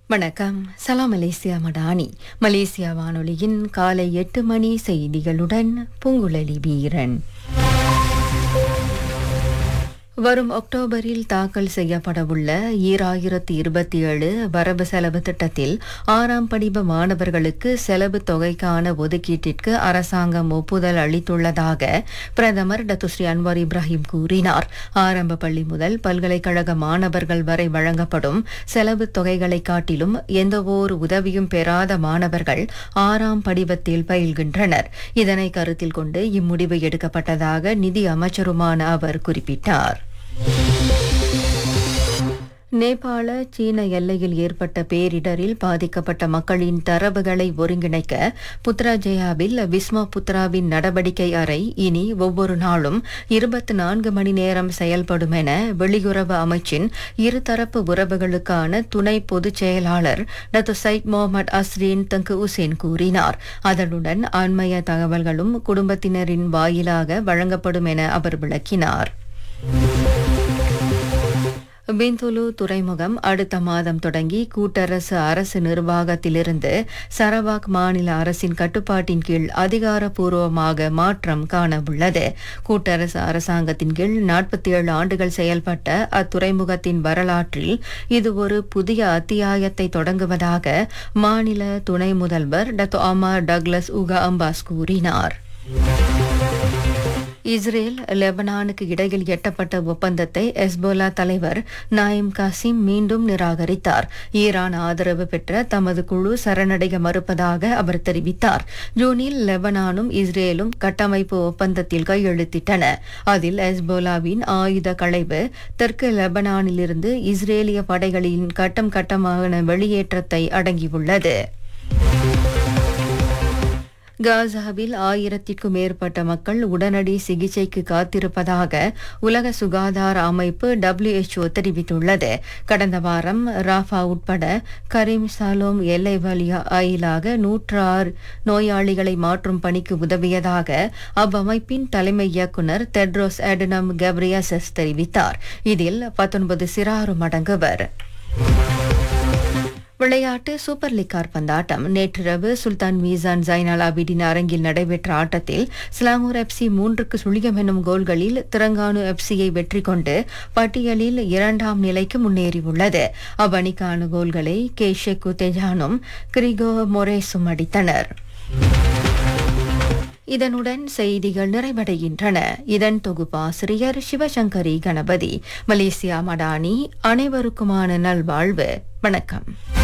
வணக்கம் சலாம் Malaysia Madani Malaysia வானொலியின் காலை எட்டு மணி செய்திகளுடன் பூங்குழலி வீரன் வரும் அக்டோபரில் தாக்கல் செய்யப்படவுள்ள ஈராயிரத்தி இருபத்தி ஏழு வரவு செலவு திட்டத்தில் ஆறாம் படிவ மாணவர்களுக்கு செலவு தொகைக்கான ஒதுக்கீட்டிற்கு அரசாங்கம் ஒப்புதல் அளித்துள்ளதாக பிரதமர் டத்துஸ்ரீ அன்வார் இப்ராஹிம் கூறினார் ஆரம்ப பள்ளி முதல் பல்கலைக்கழக மாணவர்கள் வரை வழங்கப்படும் செலவு தொகைகளை காட்டிலும் எந்தவோர் உதவியும் பெறாத மாணவர்கள் ஆறாம் படிவத்தில் பயில்கின்றனர் இதனை கருத்தில் கொண்டு இம்முடிவு எடுக்கப்பட்டதாக நிதி அமைச்சருமான அவர் குறிப்பிட்டார் நேபாள சீன எல்லையில் ஏற்பட்ட பேரிடரில் பாதிக்கப்பட்ட மக்களின் தரவுகளை ஒருங்கிணைக்க புத்ராஜயாவில் விஸ்மா புத்ராவின் நடவடிக்கை அறை இனி ஒவ்வொரு நாளும் இருபத்தி நான்கு மணி நேரம் செயல்படும் என வெளியுறவு அமைச்சின் இருதரப்பு உறவுகளுக்கான துணை பொதுச் செயலாளர் டத்து சைட் முகமது அஸ்ரீன் தங்கு உசேன் கூறினார் அதனுடன் ஆன்மீக தகவல்களும் குடும்பத்தினரின் வாயிலாக வழங்கப்படும் என அவர் விளக்கினார் பிந்துலு துறைமுகம் அடுத்த மாதம் தொடங்கி கூட்டரசு அரசு நிர்வாகத்திலிருந்து சரவாக் மாநில அரசின் கட்டுப்பாட்டின் கீழ் அதிகாரப்பூர்வமாக மாற்றம் காணவுள்ளது கூட்டரசு அரசாங்கத்தின் கீழ் நாற்பத்தி ஏழு ஆண்டுகள் செயல்பட்ட அத்துறைமுகத்தின் வரலாற்றில் இது ஒரு புதிய அத்தியாயத்தை தொடங்குவதாக மாநில துணை முதல்வர் Datuk Amar Douglas Uggah Embas கூறினார் இஸ்ரேல் லெபனானுக்கு இடையில் எட்டப்பட்ட ஒப்பந்தத்தை எஸ்போலா தலைவர் நாயிம் காசிம் மீண்டும் நிராகரித்தார் ஈரான் ஆதரவு பெற்ற தமது குழு சரணடைய மறுப்பதாக அவர் தெரிவித்தார் ஜூனில் லெபனானும் இஸ்ரேலும் கட்டமைப்பு ஒப்பந்தத்தில் கையெழுத்திட்டன அதில் எஸ்போலாவின் ஆயுத களைவு தெற்கு லெபனானிலிருந்து இஸ்ரேலிய படைகளின் கட்டம் கட்டமான வெளியேற்றத்தை அடங்கியுள்ளது காசாவில் ஆயிரத்திற்கும் மேற்பட்ட மக்கள் உடனடி சிகிச்சைக்கு காத்திருப்பதாக உலக சுகாதார அமைப்பு டபிள்யூஎச்ஓ தெரிவித்துள்ளது கடந்த வாரம் ராஃபா உட்பட கரீம் சாலோம் எல்லை வழியா ஆயிலாக நூற்று ஆறு நோயாளிகளை மாற்றும் பணிக்கு உதவியதாக அவ்வமைப்பின் தலைமை இயக்குநர் தெட்ரோஸ் எடனம் கப்ரியாசஸ் தெரிவித்தார் இதில் பத்தொன்பது சிறாரும் அடங்குவர் விளையாட்டு சூப்பர் லீக் கார்பந்தாட்டம் நேற்றிரவு சுல்தான் மீசான் ஜைனால் ஆபிடின் அரங்கில் நடைபெற்ற ஆட்டத்தில் ஸ்லாங்கூர் எஃப்சி மூன்றுக்கு சுழியம் என்னும் கோல்களில் திரங்கானு எஃப்சியை வெற்றி கொண்டு பட்டியலில் இரண்டாம் நிலைக்கு முன்னேறியுள்ளது அவ்வணிக்கான கோல்களை கே ஷெக்கு தெஜானும் கிரிகோ மொரேசும் அடித்தனர் இதனுடன் செய்திகள் நிறைவடைகின்றன இதன் தொகுப்பாசிரியர் சிவசங்கரி கணபதி மலேசியா மடானி அனைவருக்குமான நல்வாழ்வு வணக்கம்